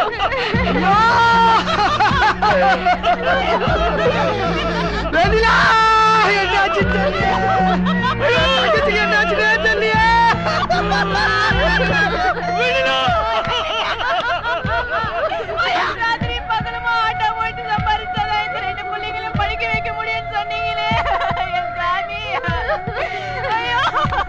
வெண்ணிலா என்னாச்சு தெரியல தங்கச்சிக்கு என்னாச்சுன்னே தெரியலையே ராத்திரி பகலுமா ஆட்டோ போயிட்டு சம்பாதிச்சாதான் இந்த ரெண்டு பிள்ளைங்களை படிக்க வைக்க முடியும்னு சொன்னீங்களே என் சாமி ஐயோ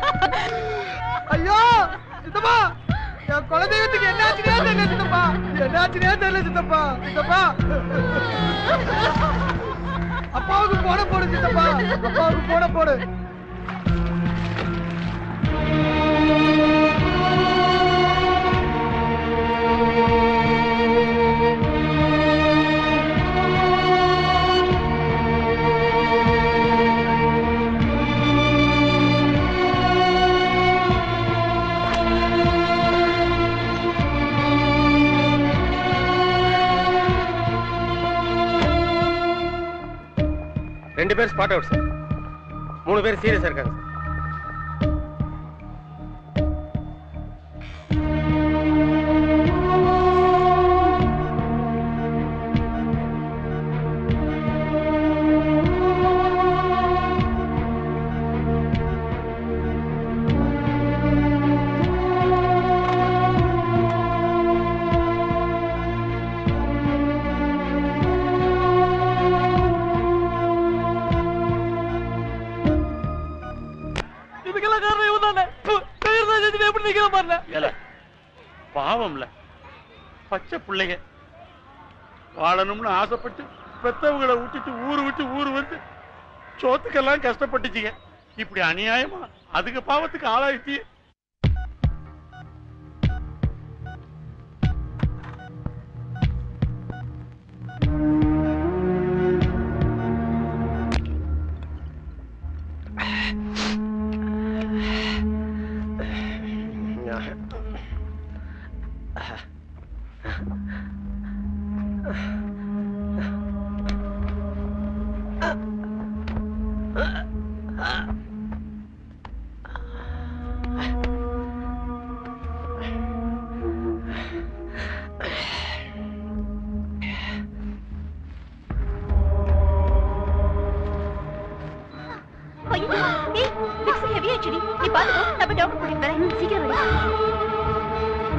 ஐயோ சித்தப்பா என் குலதெய்வத்துக்கு என்னாச்சுனே தெரியல சித்தப்பா என்னாச்சுனே தெரியல சித்தப்பா சித்தப்பா அப்பாவுக்கு போன போடு சித்தப்பா அப்பாவுக்கு போன போடு ரெண்டு பேர் ஸ்பாட் அவுட் சார் மூணு பேர் சீரியஸா இருக்காங்க சார் இதுக்கெல்லாம் காரணம் இவன் தானே எப்படி நிக்கிற பாருல ஏல பாவம்ல பச்சை பிள்ளைங்க வாழணும்னு ஆசைப்பட்டு பெத்தவங்களை விட்டுட்டு ஊரு விட்டு ஊரு வந்து சோத்துக்கெல்லாம் கஷ்டப்பட்டுச்சுங்க இப்படி அநியாயமா அதுக்கு பாவத்துக்கு ஆளாயிச்சு ஐயோ ஏய் மிக்ஸி ஹெவி ஆயிடுச்சுடி நீ பாத்துக்கோ நான் போய் டாக்டர் கூட்டிட்டு வரேன் சீக்கிரம் வரேன்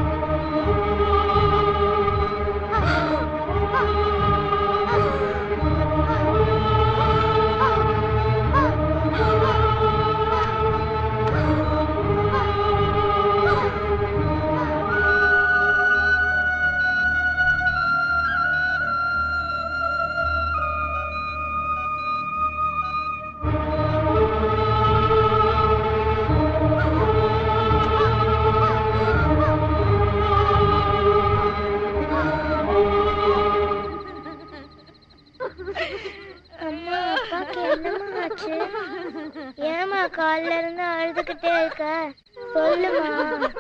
அம்மா அப்பாக்கு என்னம்மா ஆச்சு ஏமா கால்ல இருந்து அழுதுகிட்டே இருக்க சொல்லுமா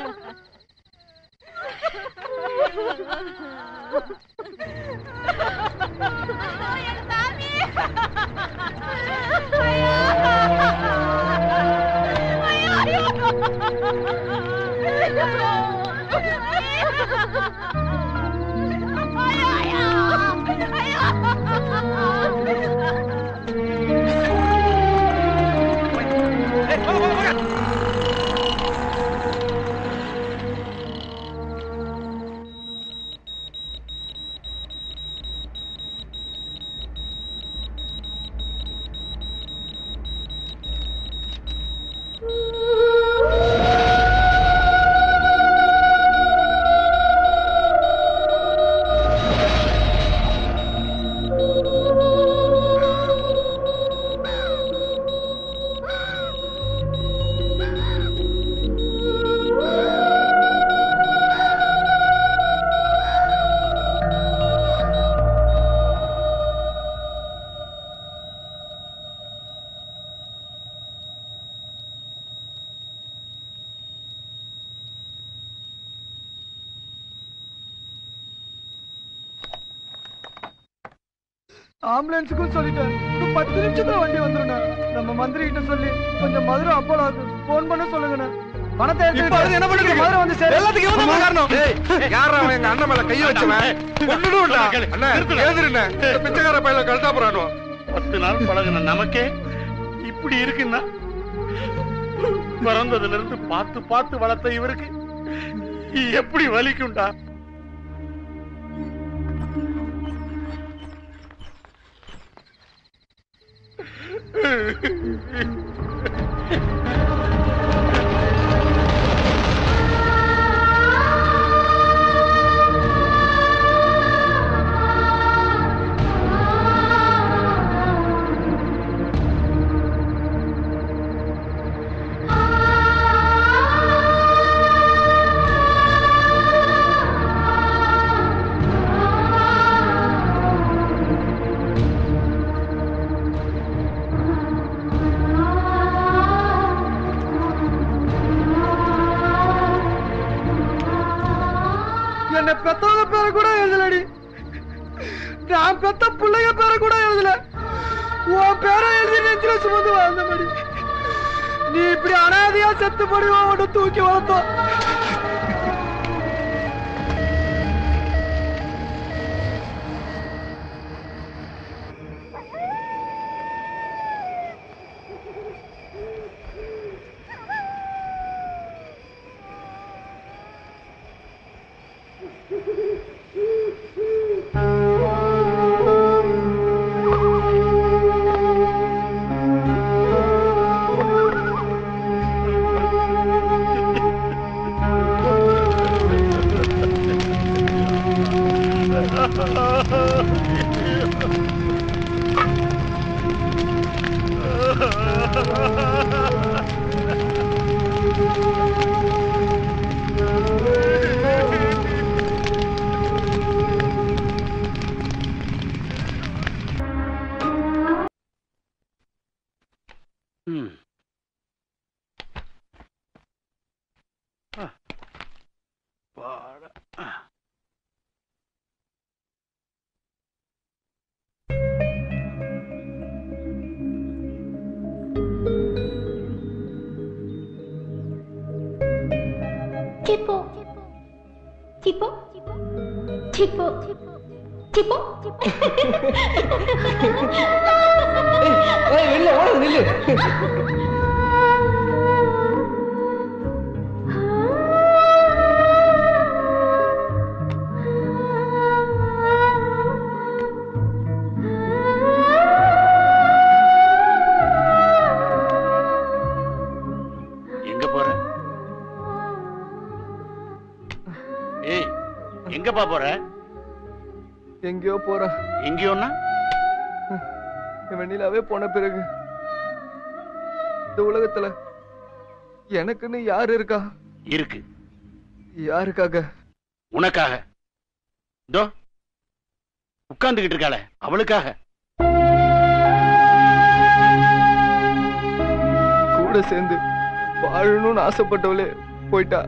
ஆம்புலன்ஸுக்கும் சொல்லிட்டேன் இன்னும் பத்து நிமிஷத்துல வண்டி வந்துருண்ணே நம்ம மந்திரி கிட்ட சொல்லி கொஞ்சம் மதுரை அப்போலோ போன் பண்ண சொல்லுங்கண்ணே பணத்தை எடுத்து இப்ப அது என்ன பண்ணுங்க? மதுரை வந்து சேரு. எல்லாத்துக்கும் இவன் தான் காரணம் டேய், யார்றா அவன் எங்க அண்ணன் மேல கைய வச்சவன் கொன்னுடுவேன்டா. அண்ணா, எழுதுருண்ணே. இந்த பிச்சைக்கார பையல கழுத்தா போறானோ பத்து நாள் பழகுன நமக்கே இப்படி இருக்குன்னா பிறந்ததுல இருந்து பார்த்து பார்த்து வளர்த்த இவருக்கு எப்படி வலிக்கும்டா என்னை பெத்தவங்க பேரை கூட எழுதலடி நான் பெத்த பிள்ளைங்க பேரை கூட எழுதல உன் பேரை எழுதி நெஞ்சில சுமந்து வாழ்ந்த மாதிரி நீ இப்படி அனாதையா செத்து படி உன்னை தூக்கி வளர்த்தோம் ம். ஆ. பாடா. ஆ. Tipo. Tipo. Tipo. Tipo. நில்லு ஓடாது நில்லு எங்க போற ஏய் எங்கப்பா போற எங்கேயோ போறேன் எங்கேயோன்னா வெண்ணிலாவே போன பிறகு இந்த உலகத்துல எனக்குன்னு யாரு இருக்கா இருக்கு யாருக்காக உனக்காக இதோ உட்கார்ந்துகிட்டு இருக்காள அவளுக்காக கூட சேர்ந்து வாழணும்னு ஆசைப்பட்டவளே போயிட்டா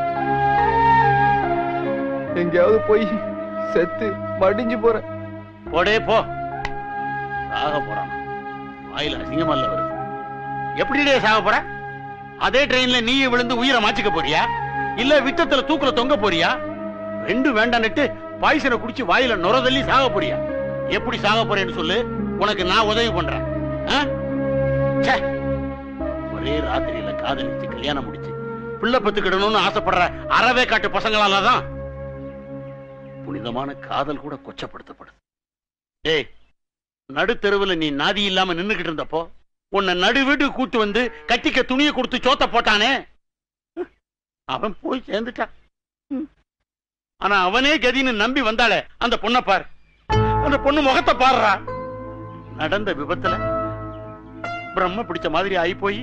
எங்கேயாவது போய் செத்து மடிஞ்சு போறேன் போடே போ சாக போறான் வாயில அசிங்கமா இல்ல வருது எப்படிடே சாக போற அதே ட்ரெயின்ல நீ விழுந்து உயிரை மாச்சிக்க போறியா இல்ல வித்தத்துல தூக்குல தொங்க போறியா ரெண்டும் வேண்டான்னுட்டு பாய்சனை குடிச்சு வாயில நுர தள்ளி சாக போறியா எப்படி சாக போறேன்னு சொல்லு உனக்கு நான் உதவி பண்றேன் ஆ? ச்சே. ஒரே ராத்திரியில காதலிச்சு கல்யாணம் முடிச்சு பிள்ளை பத்துக்கிடணும்னு ஆசைப்படுற அறவே காட்டு பசங்களால தான் புனிதமான காதல் கூட கொச்சப்படுத்தப்படுது ஏய் நடுத்தெருவுல நீ நாதி இல்லாம நின்னுகிட்டு இருந்தப்போ உன்னை நடு வீட்டுக்கு கூட்டு வந்து கட்டிக்க துணியை கொடுத்து சோத்த போட்டானே அவன் போய் சேர்ந்துட்டான் ம். ஆனா அவனே கதின்னு நம்பி வந்தாளே அந்த பொண்ணை பாரு அந்த பொண்ணு முகத்தை பாருடா நடந்த விபத்துல பிரம்ம பிடிச்ச மாதிரி ஆகி போய்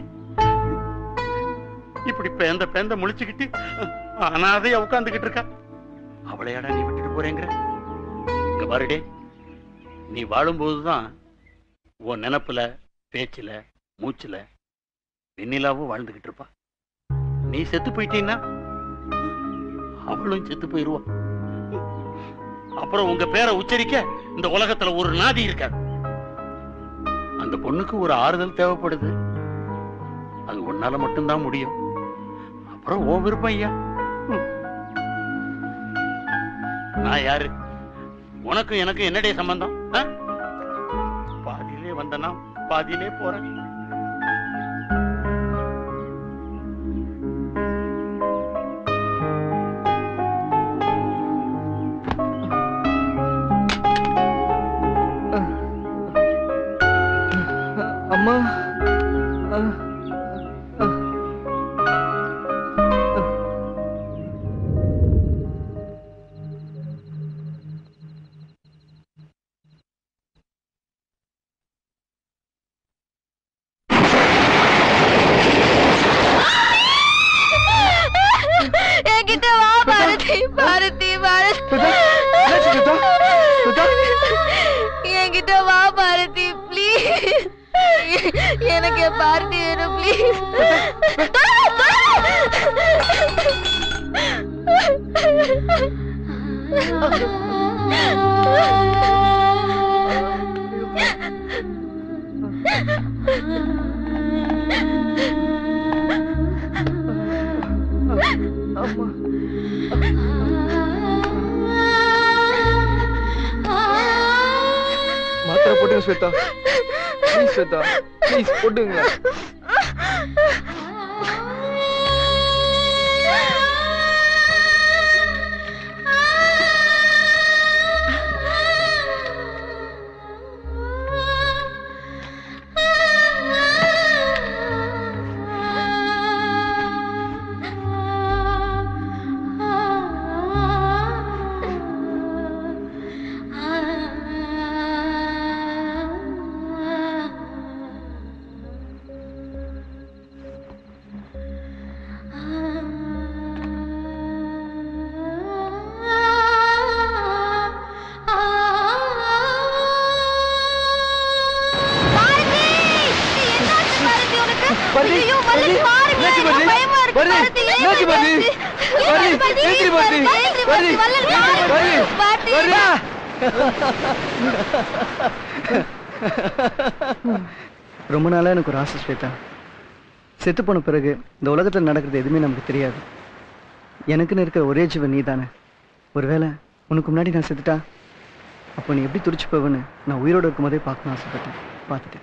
இப்படி பேந்த பேந்த முழிச்சுக்கிட்டு அனாதையா உட்கார்ந்துகிட்டு இருக்கா அவளையாடா நீ விட்டுட்டு போறேங்கிற இங்க பாருடே நீ வாழும்போதுதான் உன் நினப்புல பேச்சுல மூச்சுல வெண்ணிலாவும் வாழ்ந்துகிட்டு இருப்பா நீ செத்து போயிட்டீன்னா அவளும் செத்து போயிருவா அப்புறம் உங்க பேரை உச்சரிக்க இந்த உலகத்துல ஒரு நாதி இருக்காது அந்த பொண்ணுக்கு ஒரு ஆறுதல் தேவைப்படுது அது உன்னால மட்டும்தான் முடியும் அப்ப அப்புறம் ஓ விருப்பம் ஐயா ம். நான் யாரு உனக்கும் எனக்கு என்னடைய சம்பந்தம் ஆ? பாதியிலே வந்தனா பாதியிலே போறேன் அம்மா அஹ், அஹ். என்கிட்ட வா பாரதி பாரதி பாரதி என்னாச்சு சுதா? சுதா? என்கிட்ட வா பாரதி ப்ளீஸ் எனக்கு என் பாரதி வேணும் ப்ளீஸ் அம்மா மாத்திரை போட்டுங்க ஸ்வேதா ப்ளீஸ் ஸ்வேதா ப்ளீஸ் போட்டுங்க பாரதி, ஐயோ, மல்லி, பாரதி, பாருங்க, என்னாச்சு பாரதி? பயமா இருக்கு, பாரதி, பாரதி, என்னாச்சு பாரதி? பாரதி, எந்திரி பாரதி, பாரதி, பாரதி, பாரதி. ரொம்ப நாளா எனக்கு ஒரு ஆசை ஸ்வேதா செத்து போன பிறகு இந்த உலகத்தில் நடக்கிறது எதுவுமே நமக்கு தெரியாது எனக்குன்னு இருக்கிற ஒரே ஜீவன் நீ தானே ஒருவேளை உனக்கு முன்னாடி நான் செத்துட்டா அப்போ நீ எப்படி துடிச்சு போவேன்னு நான் உயிரோடு இருக்கும்போதே பார்க்கணும்னு ஆசைப்பட்டேன் பார்த்துட்டேன்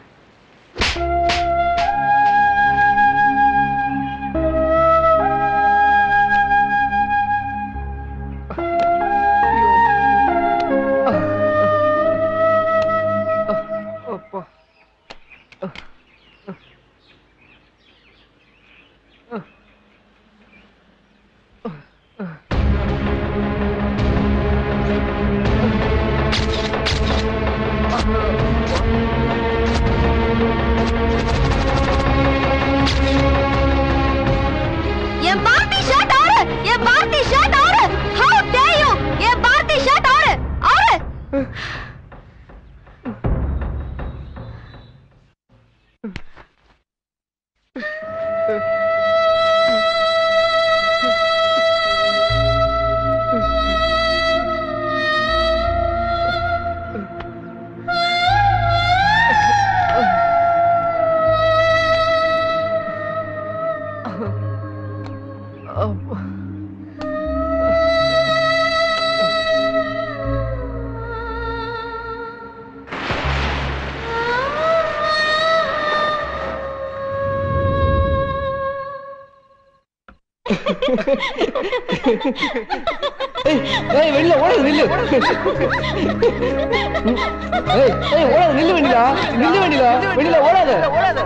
அப்பா என் பார்ட்டி ஷர்ட் ஆறு என் பார்ட்டி ஷர்ட் ஆறு ஹவ் டே யூ என் பார்ட்டி ஷர்ட் ஆறு ஆறு அப்பா ஏய், ஏய், வெளியில ஓடாத நில்லு ஏய், ஏய், ஓடாத நில்லு வெண்ணிலா நில்லு வெண்ணிலா வெளியில ஓடாத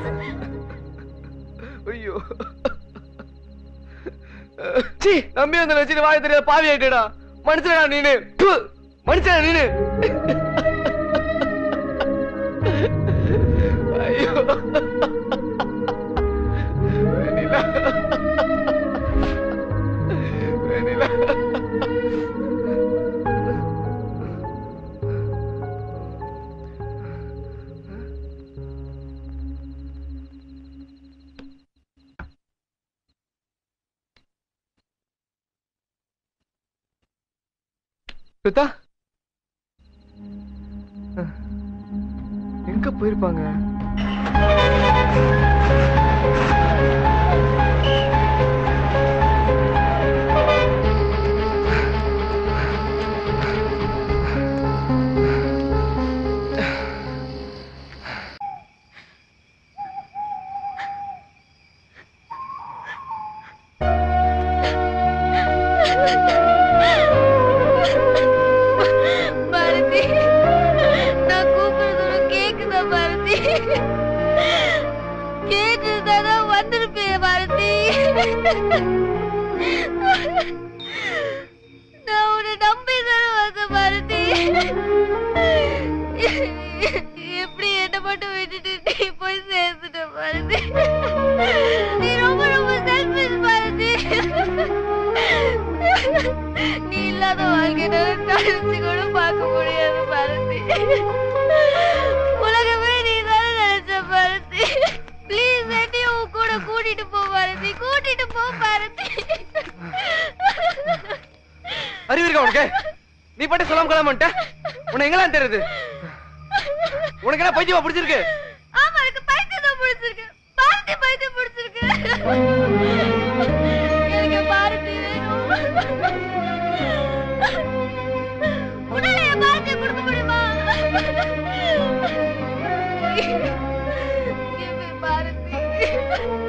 ஐயோ சி நம்பி வந்து வச்சுட்டு வாய தெரியாத பாவி ஆயிட்டடா மனுஷனா நீனு ப்பு, மனுஷனா நீனு ஐயோ வெண்ணிலா வெண்ணிலா ஸ்வேதா அஹ், எங்க போயிருப்பாங்க நான் உன்னை நம்பி தானே வந்த பாரதி எப்படி என்ன மட்டும் விட்டுட்டு நீ போய் சேர்ந்துட்ட பாரதி நீ ரொம்ப ரொம்ப செல்ஃபிஷ் பாரதி நீ இல்லாத வாழ்க்கை நான் நினைச்சு கூட பார்க்க முடியாது பாரதி உலகமே நீ தானே நினைச்ச பாரதி ப்ளீஸ் என்னையும் உன் கூட கூட்டிட்டு போ பாரதி கூட்டிட்டு போ பாரதி அறிவு இருக்கா உனக்கு நீ பாட்டு சொல்லாம கிளம்பிட்ட உன்னை எங்கெல்லாம் தெரியுது உனக்கு என்ன பைத்தியமா பிடிச்சிருக்கு ஆமா எனக்கு பைத்தியம் தான் பிடிச்சிருக்கு பாரதி பைத்தியம் பிடிச்சிருக்கு எனக்கு பாரதி வேணும் உன்னால என் பாரதியை கொடுக்க முடியுமா Give me பாரதி